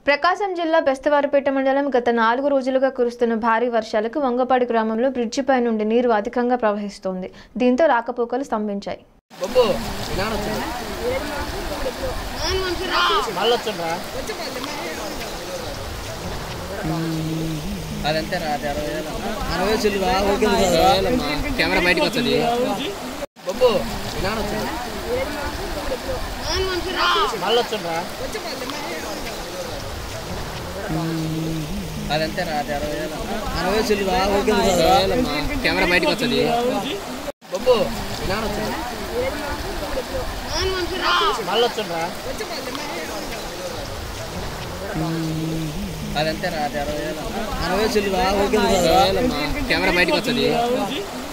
ప్రకాశం జిల్లా బెస్తవారిపేట మండలం గత నాలుగు రోజులుగా కురుస్తున్న భారీ వర్షాలకు వంగపాడి గ్రామంలో బ్రిడ్జిపై నుండి నీరు అధికంగా ప్రవహిస్తోంది దీంతో రాకపోకలు స్తంభించాయి బొబ్బు నాన్న వచ్చిందా మళ్ళీ వచ్చిండ్రా అదంతే రా అది అరవై వేలు అరవై చెల్లువా ఓకే కెమెరా బయటకు వస్తుంది బొబ్బు నాన్న వచ్చిందా మళ్ళీ వచ్చిండ్రా అదంతే రా అది అరవై వేలు అరవై చెల్లువా ఓకే కెమెరా బయటకు వస్తుంది బొబ్బు నాన్న వచ్చిందా మళ్ళీ వచ్చిండ్రా అదంతే రా అది అరవై వేలు అరవై చెల్లువా ఓకే కెమెరా బయటకు వస్తుంది